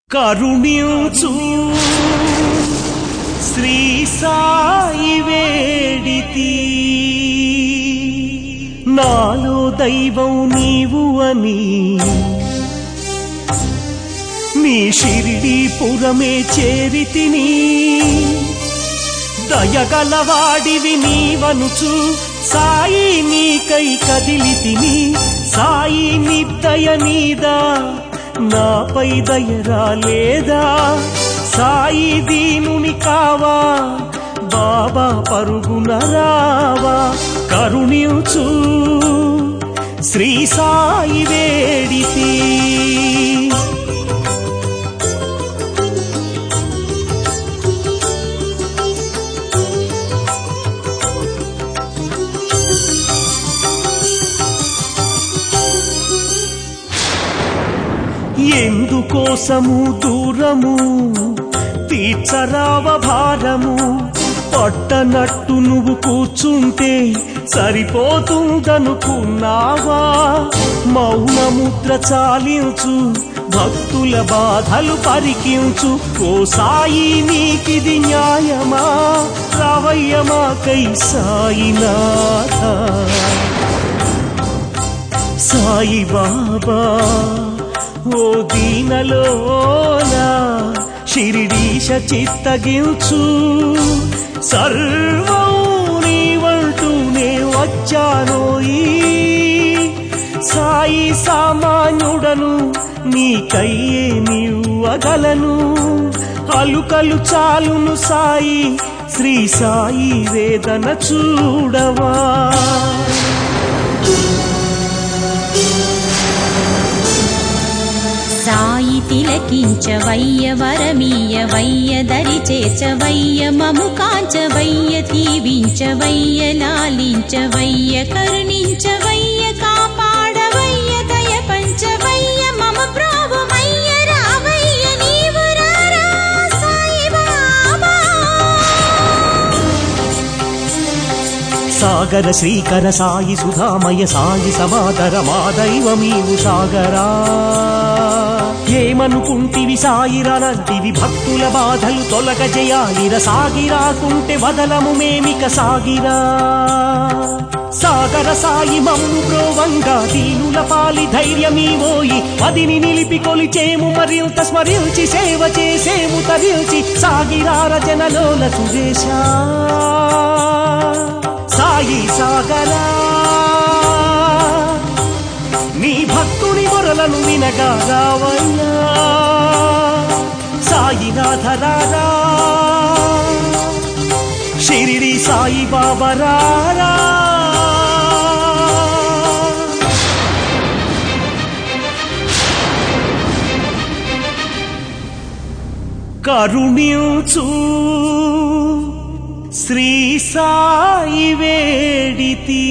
కరుణ్యూచు శ్రీ సాయి వేడితి నాలో దైవం నీవు అని నీ షిరిడి పురమే చేరితిని దయగలవాడివి నీవనుచు సాయి నీకై కదిలితిని సాయి నిద్దయ నీదా నాపై దయరా లేదా సాయి దీనుని కావా బాబా పరుగున రావా కరుణించు శ్రీ సాయి వేడితి ఎందుకోసము దూరము తీర్చరావ భారము పట్టనట్టు నువ్వు కూర్చుంటే సరిపోతుందనుకున్నావా మౌనముద్ర చాలించు భక్తుల బాధలు పరికించు ఓ సాయి నీకిది న్యాయమా రావయ్యమాకై సాయినాథ సాయి బాబా ఓ దీనలోనా షిరిడీశ చిత్తగించు సర్వం నీవంటూనే వచ్చానోయి సాయి సామాన్యుడను నీకయ్యే నీవగలను అలుకలు చాలును సాయి శ్రీ సాయి వేదన చూడవా సాయి తిలకించవయ్య వరమీయవయ్య దరి చేర్చవయ్య మము కాంచవయ్య దీవించవయ్య లాలించవయ్య కరుణించవయ్య కాపాడవయ్య దయ పంచవయ్య మమ ప్రోభమయ్య రావయ్య నీవు రారా సాయి బాబా సాగర శ్రీకర సాయి సుధామయ సాయి సమాదర మా దైవమీవు సాగరా ఏమనుకుంటివి సాయిరనంటివి భక్తుల బాధలు తొలగ జయాలిర సాగిరాకుంటే వదలము మేమిక సాగిరా సాగర సాయి మమ్ము బ్రోవంగా దీనుల పాలి ధైర్యమీవోయి పదిని నిలిపి కొలిచేము మరింత స్మరించి సేవ చేసేము తరించి సాగిరార జనలోల సురేశా సాయి సాగరా నీ భక్తుని మొరలను వినగా రావయ్యా సాయినాథరారా షిరిడి సాయి బాబరారా కరుణ్యూచు శ్రీ సాయి వేడితి